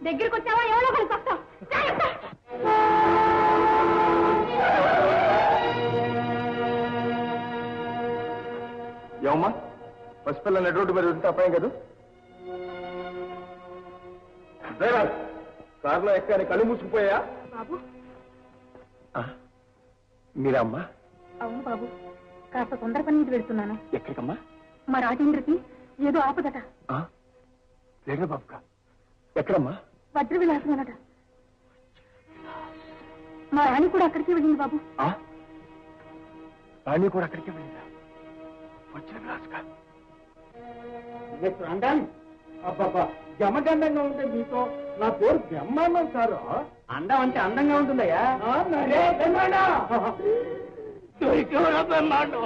దగ్గరికి వచ్చావా ఎవరో కలిసి వస్తాం జాగ్రత్త ఏమమ్మా పసిపిల్ల నెట్ రోడ్డు మరి ఉంటే అపాయం కదా డ్రైవర్ కారులో ఎక్కాని కళ్ళు మూసుకుపోయా బాబు మీరమ్మా అవును బాబు కాస్త తొందర పని మీద వెళ్తున్నాను ఎక్కడికమ్మా మా రాజేంద్రకి ఏదో ఆపదట లేక బాబుగా ఎక్కడమ్మా వజ్ర విలాసం అనట మా రాణి కూడా అక్కడికి వెళ్ళింది బాబు ఆ? రాణి కూడా అక్కడికి వెళ్ళిందా వచ్చిన విలాసుగా అండాలి అబ్బాబా జమగండంగా ఉంటే మీతో నా పేరు బ్రహ్మాండం సారు అందం అంటే అందంగా ఉంటుందయ్యా బ్రహ్మాండం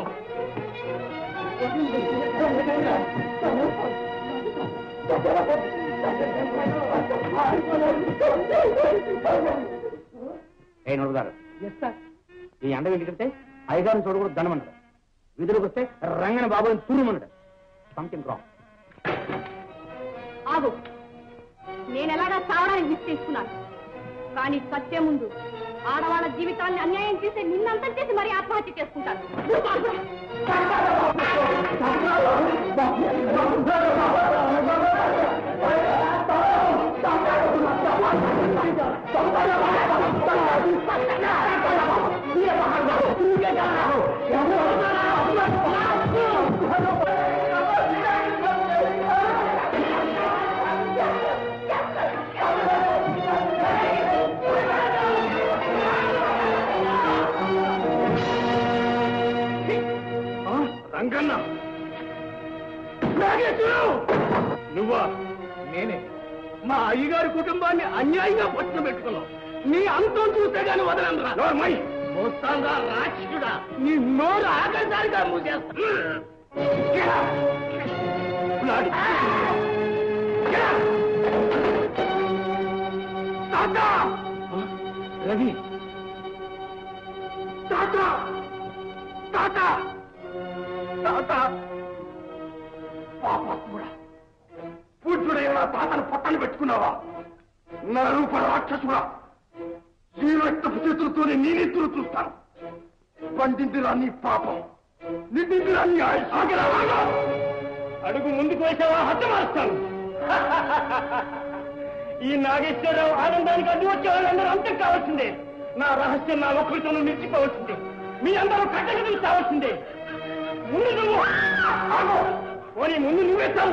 ఏ నడుగుతారు ఈ అండ ఏంటంటే ఐదారు చూడకూడదు ధనమన్నాడు విధులకు వస్తే రంగన బాబుని తురుమన్నాడు సంథింగ్ రాంగ్ ఆగు నేను ఎలాగా చావడానికి నిశ్చయిస్తున్నాను కానీ సత్యం ముందు ఆడవాళ్ళ జీవితాన్ని అన్యాయం చేసి నిన్నంతం చేసి మరీ ఆత్మహత్య చేసుకుంటాను నువ్వు బాబు. రంగన్న నాగేశ్వరరావు! నువ్వా నేనే మా అయ్యగారి కుటుంబాన్ని అన్యాయంగా పట్టున పెట్టుకున్నావు నీ అంతం చూస్తే గాని వదలంద్రా నోర్మై మోస్తాంగా రాక్షసుడా నీ నోరు ఆకలిసారిగా మూసేస్తా Get up! Bloody- Get up! తాత! రవి తాత తాత తాత పాపకుడా పూజ్యుడైన తాతను పొట్టను పెట్టుకున్నావా నా రూప రాక్షసుడా ఈ రక్తపు చేతులతోనే నీ నెత్తులు చూస్తాను పండిందిరా నీ పాపం నిండిందిరా నీ ఆయుష్ ఆగరా, ఆగు! అడుగు ముందుకు వేసావా హతమారుస్తాను ఈ నాగేశ్వరరావు ఆనందానికి అడ్డు వచ్చే వాళ్ళందరూ అంతం కావాల్సిందే నా రహస్యం నా ఒక్కరితో నిలిచిపోవాల్సిందే మీ అందరూ కట్టగా తీసుకోవాల్సిందే ముందు నువ్వు ఆగు! పోనీ ముందు నువ్వే చావు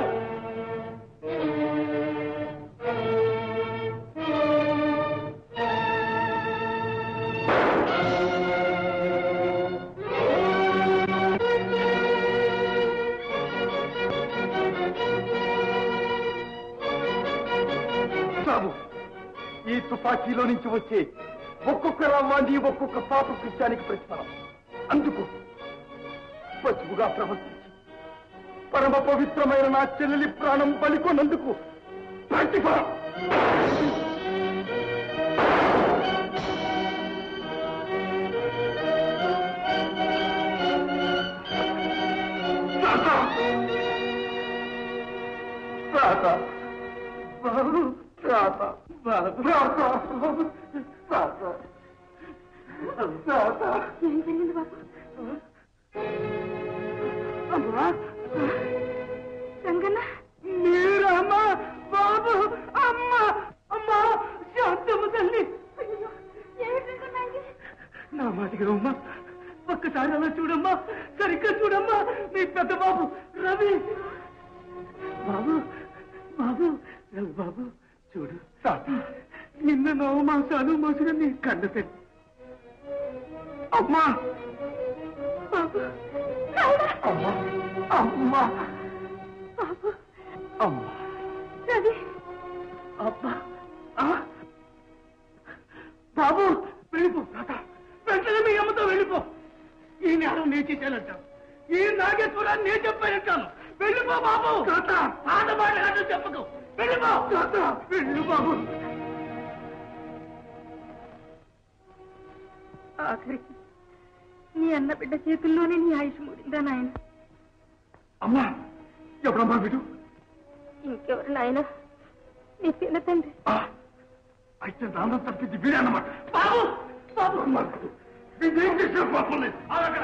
చావు ఈ తుపాకీలో నుంచి వచ్చే ఒక్కొక్క రవ్వాన్ని ఒక్కొక్క పాప కృత్యానికి ప్రతిఫలం అందుకు పసుపుగా ప్రవర్తించి పరమ పవిత్రమైన నా చెల్లెలి ప్రాణం బలికొన్నందుకు ప్రతిఫలం తాత! తాత! బాబు! తాత! బాబు! తాత! తాత! తాత! ఏం జరిగింది బాబు అమ్మా రంగన్న మీరమ్మా బాబు అమ్మ అమ్మా శాంతమ్మ తల్లి అయ్యో, ఏమిటి రంగన్న ఇది? నా మాటగా అమ్మా ఒక్కసారి అలా చూడమ్మా సరిగ్గా చూడమ్మా మీ పెద్ద బాబు రవి బాబు బాబు రవి బాబు చూడు నిన్న నవ మాసాలు మోసిన నీ కండ తల్లి అమ్మా బాబు రావుడా? అమ్మా అమ్మా బాబు అమ్మా రవి అబ్బా ఆ? బాబు వెళ్ళిపో తాత వెంటనే మీ అమ్మతో వెళ్ళిపో ఈ నేరం నేను చేశానంటాను ఈ నాగేశ్వరాన్ని నేను చెప్పానంటాను వెళ్ళిపో బాబు తాత ఆట మాట చెప్పకు వెళ్ళిపో తాత వెళ్ళు బాబు ఆఖరికి నీ అన్న బిడ్డ చేతుల్లోనే నీ ఆయుష్ మూడిందా నాయన అమ్మా ఎప్పుడమ్మా వీడు ఇంకెవరు నాయన నీ చిన్న తండ్రి ఆ, అయితే నాన్న తప్పింది వీడే అన్నమాట బాబు బాబు దుర్మార్గుడు. వీడేం చేసిన పాపం లేదు అక్కడ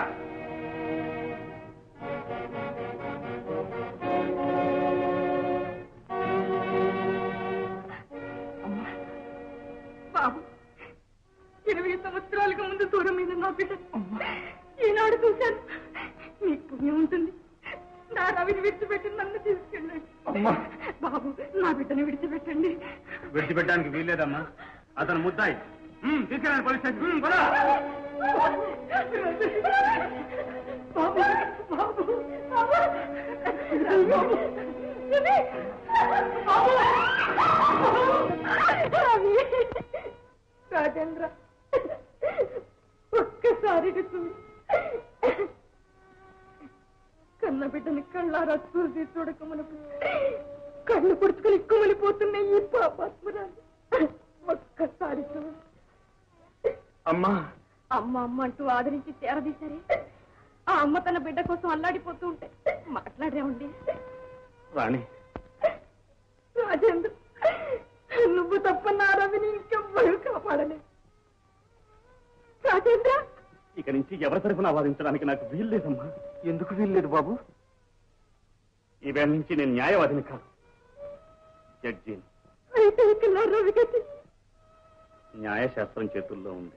బాబు ఇరవై సంవత్సరాలకు ముందు దూరమైన నా బిడ్డ ఈనాడు చూశాను మీకు పుణ్యం ఉంటుంది నా రవిని విడిచిపెట్టి నన్ను తీసుకెళ్ళండి అమ్మా. బాబు నా బిడ్డని విడిచిపెట్టండి విడిచిపెట్టడానికి వీల్లేదమ్మా అతను ముద్దాయి ఉమ్, తీసుకెళ్ళండి పోలీస్ స్టేషన్ ఉమ్, పద. బాబు బాబు బాబు బాబు రవి రాజేంద్ర ఒక్కసారి చూసి కన్న బిడ్డని కళ్ళారా చూసి చూడకమునకు కళ్ళు పొడుచుకొని కుమిలిపోతున్న ఈ పాపాత్మరాలు ఒక్కసారి చూడు అమ్మా అమ్మ అమ్మ అంటూ ఆదరించి చేరదీశారే ఆ అమ్మ తన బిడ్డ కోసం అల్లాడిపోతూ ఉంటే మాట్లాడేవండి రాణి రాజేంద్ర నువ్వు తప్ప నా రవిని ఇంకెవ్వరూ కాపాడలే రాజేంద్ర ఇక నుంచి ఎవరి తరఫున వాదించడానికి నాకు వీల్లేదమ్మా ఎందుకు వీల్లేదు బాబు ఈవేళ నుంచి నేను న్యాయవాదిని కాదు జడ్జిని అయితే ఇక నా రవి గతి న్యాయశాస్త్రం చేతుల్లో ఉంది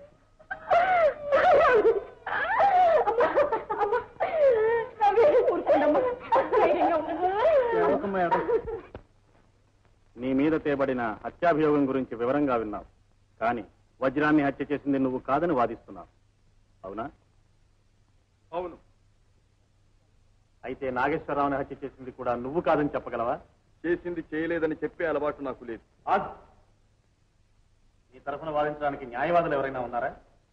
అమ్మా, రవి, ఊరుకోండమ్మా. ధైర్యంగా ఉండండి. నీ మీద తేబడిన హత్యాభియోగం గురించి వివరంగా విన్నావు కానీ వజ్రాన్ని హత్య చేసింది నువ్వు కాదని వాదిస్తున్నావు అవునా అవును అయితే నాగేశ్వరరావుని హత్య చేసింది కూడా నువ్వు కాదని చెప్పగలవా చేసింది చేయలేదని చెప్పే అలవాటు నాకు లేదు ఆగు. నీ తరఫున వాదించడానికి న్యాయవాదులు ఎవరైనా ఉన్నారా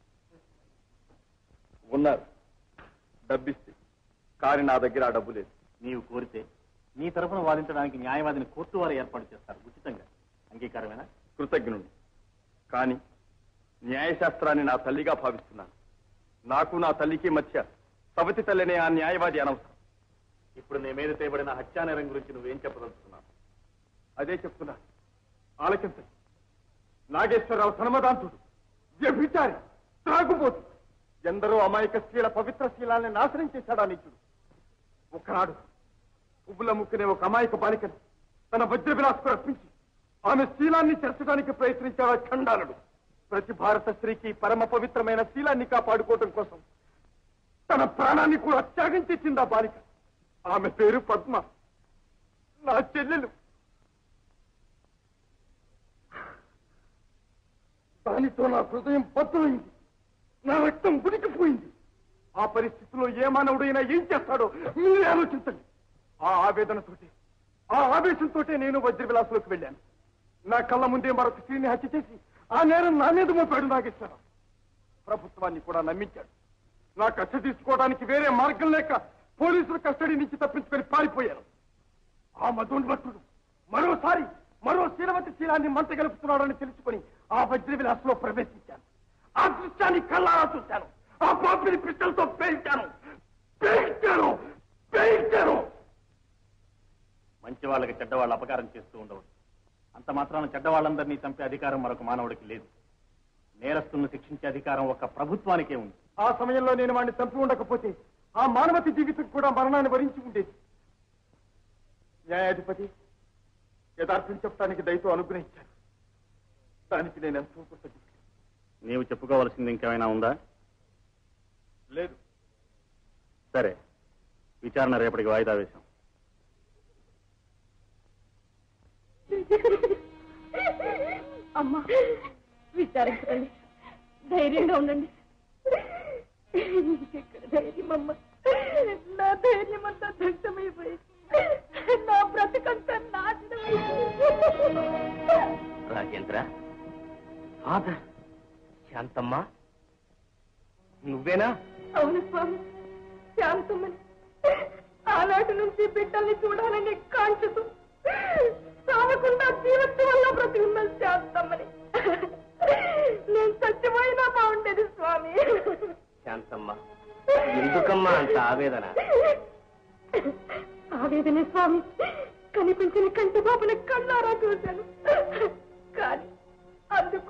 ఉన్నారు డబ్బిస్తే కానీ నా దగ్గర ఆ డబ్బు లేదు నీవు కోరితే నీ తరఫున వాదించడానికి న్యాయవాదిని కోర్టు వారు ఏర్పాటు చేస్తారు ఉచితంగా అంగీకారమేనా కృతజ్ఞుని కానీ న్యాయశాస్త్రాన్ని నా తల్లిగా భావిస్తున్నాను నాకు నా తల్లికి మధ్య సవతి తల్లినే ఆ న్యాయవాది అనవసరం ఇప్పుడు నీ మీద తేబడిన హత్యానేరం గురించి నువ్వేం చెప్పదలుచుకున్నావు అదే చెప్తున్నా ఆలకించండి నాగేశ్వరరావు ధర్మదాంతుడు వ్యభిచారి త్రాగుబోతు ఎందరో అమాయక స్త్రీల పవిత్ర శీలాన్ని నాశనం చేశాడా నీచుడు ఒకనాడు పువ్వుల ముక్కునే ఒక అమాయక బాలికను తన వజ్ర విలాసకు రప్పించి ఆమె శీలాన్ని చెరచడానికి ప్రయత్నించాడు చండాలుడు ప్రతి భారత స్త్రీకి పరమ పవిత్రమైన శీలాన్ని కాపాడుకోవడం కోసం తన ప్రాణాన్ని కూడా త్యాగం చేసింది ఆ బాలిక ఆమె పేరు పద్మ నా చెల్లెలు దానితో నా హృదయం బద్దమైంది నా రక్తం ఉడికిపోయింది ఆ పరిస్థితిలో ఏ మానవుడైనా ఏం చేస్తాడో మీరే ఆలోచించండి ఆ ఆవేదనతోటి ఆ ఆవేశంతోటే నేను వజ్ర విలాసులోకి వెళ్ళాను నా కళ్ళ ముందే మరొక స్త్రీని హత్య చేసి ఆ నేరం నా మీద మోపాడు నాగేశ్వరరావు ప్రభుత్వాన్ని కూడా నమ్మించాడు నా కక్ష తీసుకోవడానికి వేరే మార్గం లేక పోలీసుల కస్టడీ నుంచి తప్పించుకొని పారిపోయాను ఆ మధోన్మత్తుడు మరోసారి మరో శీలవతి శీలాన్ని మంట గలుపుతున్నాడని తెలుసుకొని ఆ వజ్ర విలాసంలో ప్రవేశించాను ఆ దృశ్యాన్ని కళ్ళారా చూశాను ఆ పాపిని పిట్టలతో పేయించాను పేయించాను పేయించాను మంచి వాళ్ళకి చెడ్డవాళ్ళు అపకారం చేస్తూ ఉండవచ్చు అంత మాత్రాన చెడ్డవాళ్ళందరినీ చంపే అధికారం మరొక మానవుడికి లేదు నేరస్తులను శిక్షించే అధికారం ఒక ప్రభుత్వానికే ఉంది ఆ సమయంలో నేను వాడిని చంపి ఉండకపోతే ఆ మానవతి జీవితం కూడా మరణాన్ని వరించి ఉండేది న్యాయాధిపతి యథార్థం చెప్పడానికి దయతో అనుగ్రహించాను దానికి నేను ఎంతో కృతజ్ఞుడిని. నీవు చెప్పుకోవాల్సింది ఇంకేమైనా ఉందా లేదు సరే విచారణ రేపటికి వాయిదా వేశాం అమ్మా విచారించకండి ధైర్యంగా ఉండండి ఇంకెక్కడ ధైర్యం అమ్మ నా ధైర్యం అంతా దగ్ధమైపోయింది నా బ్రతుకంతా నాశనమైపోయింది రాజేంద్ర ఫాదర్ శాంతమ్మ నువ్వేనా అవును స్వామి శాంతమని ఆనాటి నుంచి బిడ్డల్ని చూడాలని కాంక్షతో సాగకుండా జీవితం వల్ల బ్రతికున్న శాంతమ్మని నేను సత్యమైనా బాగుండేది స్వామి శాంతమ్మ ఎందుకమ్మా అంత ఆవేదన ఆవేదనే స్వామి కనిపించిన కంటి బాబుని కళ్ళారా చూశాను కానీ అందుకు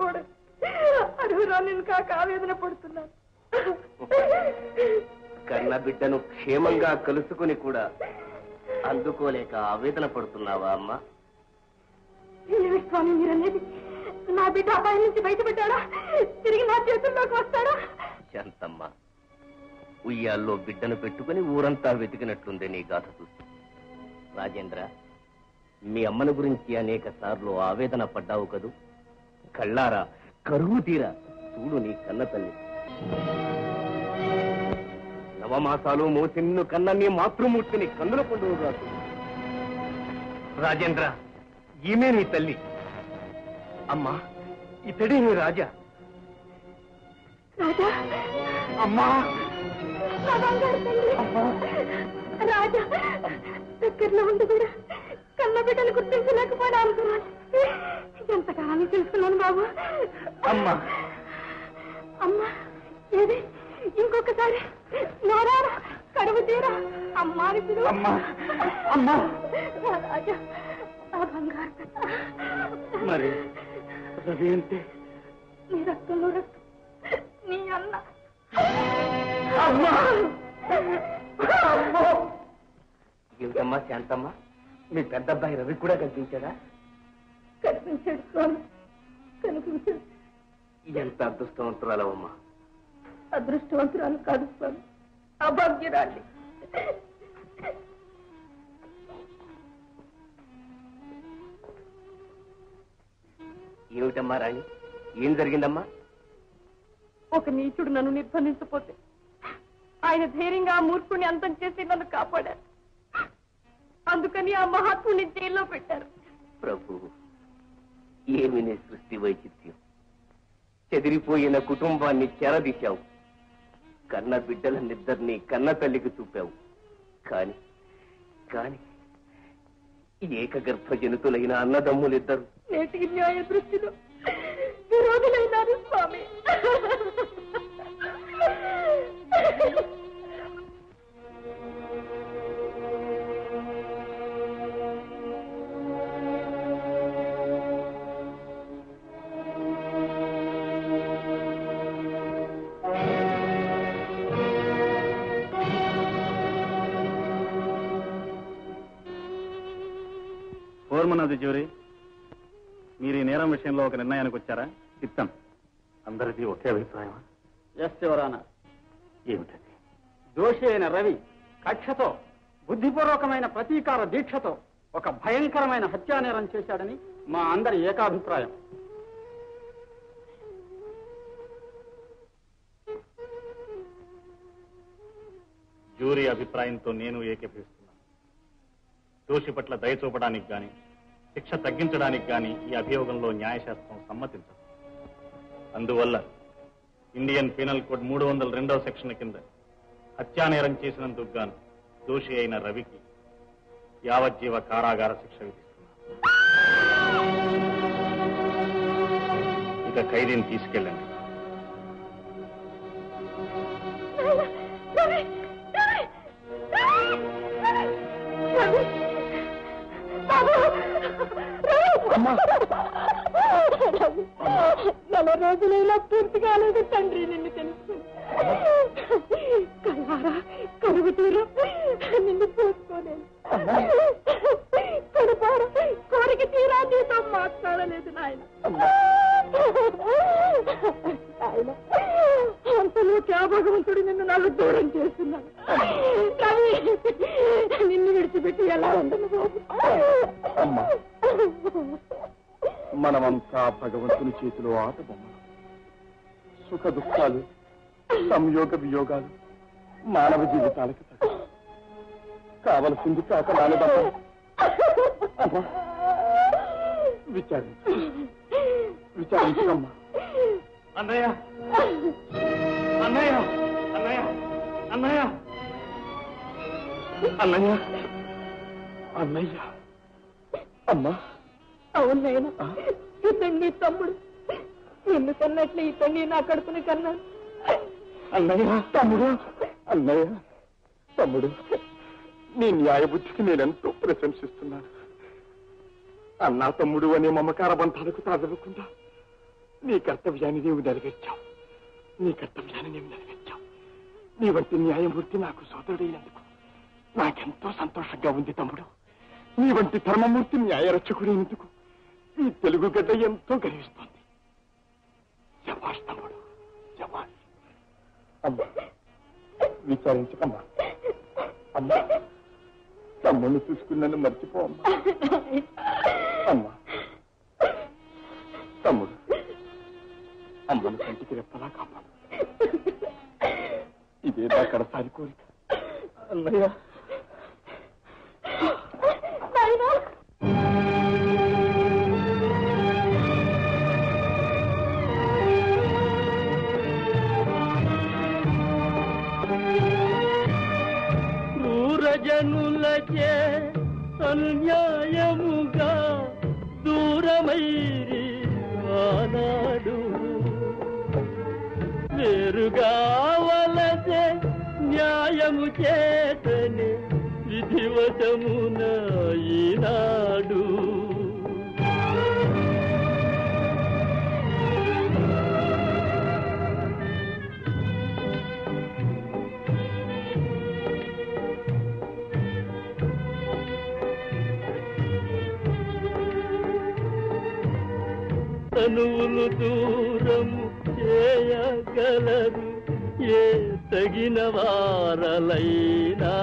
కాక ఆవేదన పడుతున్నాను కన్న బిడ్డను క్షేమంగా కలుసుకుని కూడా అందుకోలేక ఆవేదన పడుతున్నావా అమ్మా ఏమి స్వామి మీరనేది నా బిడ్డ అబ్బాయి నుంచి బయటపడ్డాడా తిరిగి నా చేతుల్లోకి వస్తాడా శాంతమ్మ ఉయ్యాల్లో బిడ్డను పెట్టుకుని ఊరంతా వెతికినట్లుంది నీ గాథ చూసి రాజేంద్ర మీ అమ్మను గురించి అనేక సార్లు ఆవేదన పడ్డావు కదూ కళ్ళారా కరువు తీరా చూడు నీ కన్న తల్లి నవమాసాలు మోసి నిన్ను కన్న నీ మాతృమూర్తిని కన్నుల పండుగ కాదు రాజేంద్ర ఈమె నీ తల్లి అమ్మా ఇతడే నీ రాజా రాజా అమ్మా నా బంగారు తల్లి. రాజా దగ్గరలో ఉండి కూడా కన్న బిడ్డను గుర్తించలేకపోయినా అనుకున్నాను ఎంతకాలానికి తెలుసుకున్నాను బాబు అమ్మా అమ్మా ఏది ఇంకొకసారి నోరారా కడుపు తీరా అమ్మా అని పిలువు. అమ్మా అమ్మా నా రాజా నా బంగారు తల్లి. మరి రవి అంటే నీ రక్తంలో రక్తం నీ అన్న అమ్మా అమ్మో ఏమిటమ్మా శాంతమ్మ మీ పెద్ద అబ్బాయి రవి కూడా కనిపించాడా కనిపించాడు స్వామి కనిపించాడు ఎంత అదృష్టవంతురాలవమ్మా అదృష్టవంతురాలు కాదు స్వామి అభాగ్యురాలి ఏమిటమ్మా రాణి ఏం జరిగిందమ్మా ఒక నీచుడు నన్ను నిర్బంధించపోతే ఆయన ధైర్యంగా ఆ మూర్ఖుని అంతం చేసి నన్ను కాపాడారు అందుకని ఆ మహాత్ముని జైల్లో పెట్టారు ప్రభు ఏమి నీ సృష్టి వైచిత్యం చెదిరిపోయిన కుటుంబాన్ని చెరదీశావు కన్న బిడ్డలనిద్దరినీ కన్న తల్లికి చూపావు కాని కాని ఏకగర్భ జనితులైన అన్నదమ్ములిద్దరు నేటికి న్యాయ దృష్టిలో విరోధులైనారు స్వామి ఫోర్మన్ జ్యూరీ మీరు ఈ నేరం విషయంలో ఒక నిర్ణయానికి వచ్చారా చిత్తం అందరిది ఒకే అభిప్రాయం ఎస్ యువరానా ఏమిటది దోషి అయిన రవి కక్షతో బుద్ధిపూర్వకమైన ప్రతీకార దీక్షతో ఒక భయంకరమైన హత్యానేరం చేశాడని మా అందరి ఏకాభిప్రాయం జ్యూరీ అభిప్రాయంతో నేను ఏకీభవిస్తున్నాను దోషి పట్ల దయ చూపడానికి గాని శిక్ష తగ్గించడానికి గాని ఈ అభియోగంలో న్యాయశాస్త్రం సమ్మతించదు అందువల్ల ఇండియన్ పీనల్ కోడ్ మూడు వందల రెండవ సెక్షన్ కింద హత్యానేరం చేసినందుకు గాను దోషి అయిన రవికి యావజ్జీవ కారాగార శిక్ష విధిస్తున్నాను ఇక ఖైదీని తీసుకెళ్ళండి రవి! రవి! రవి! రవి! బాబు! రవి! నెల రోజులైనా పూర్తి కాలేదు తండ్రి నిన్ను తెలుసు కల్లారా కరువు తీరు నిన్ను చూసుకోలేదు కడుపారా కోరిక తీరా నీతో మాట్లాడలేదు నాయన ఆయన అంతలో క్యా భగవంతుడు నిన్ను నాకు దూరం చేస్తున్నాడు రవి నిన్ను విడిచిపెట్టి ఎలా ఉండను బాబు అమ్మా. మనమంతా భగవంతుని చేతిలో ఆట బొమ్మలు సుఖ దుఃఖాలు సంయోగ వియోగాలు మానవ జీవితాలకు తగ్గ కావలసింది కాక నానదమ్మా అమ్మా విచారించు విచారించమ్మా అన్నయ్య అన్నయ్య అన్నయ్య అన్నయ్య అన్నయ్య అన్నయ్య అమ్మా అవును నాయన ఇతన్ని నీ తమ్ముడు నిన్ను కన్నట్లు ఇతన్ని నా కడుపుని కన్నాను అన్నయ్య తమ్ముడు అన్నయ్య తమ్ముడు నీ న్యాయబుద్ధికి నేనెంతో ప్రశంసిస్తున్నాను అన్నా తమ్ముడు అనే మమకార బంధాలకు తాగకుండా నీ కర్తవ్యాన్ని నీవు నెరవేర్చావు నీ కర్తవ్యాన్ని నీవు నెరవేర్చావు నీ వంటి న్యాయమూర్తి నాకు సోదరుడైనందుకు నాకెంతో సంతోషంగా ఉంది తమ్ముడు నీ వంటి ధర్మమూర్తి న్యాయరక్షకుడైనందుకు ఈ తెలుగు గడ్డ ఎంతో గర్విస్తోంది శబాష్ తమ్ముడు శబాష్ అమ్మా విచారించకమ్మా అమ్మా తమ్ముడిని చూసుకుని నన్ను మర్చిపో అమ్మా అమ్మా తమ్ముడు అమ్మను కంటికి రెప్పలా కాపాడు ఇదే నా కడసారి కోరిక అన్నయ్య క్రూరజనులచే అన్యాయముగా దూరమైరి ఆనాడు వేరుగా వలసే న్యాయము చేతనే విధివశమున ఈనాడు తనువులు దూరము చేయగలరు ఏ తగిన వారలైనా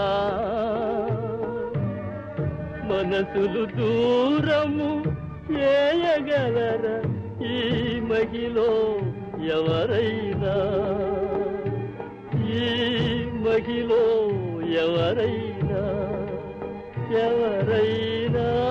మనసులు దూరము చేయగలర ఈ మహిలో ఎవరైనా ఈ మహిలో ఎవరైనా ఎవరైనా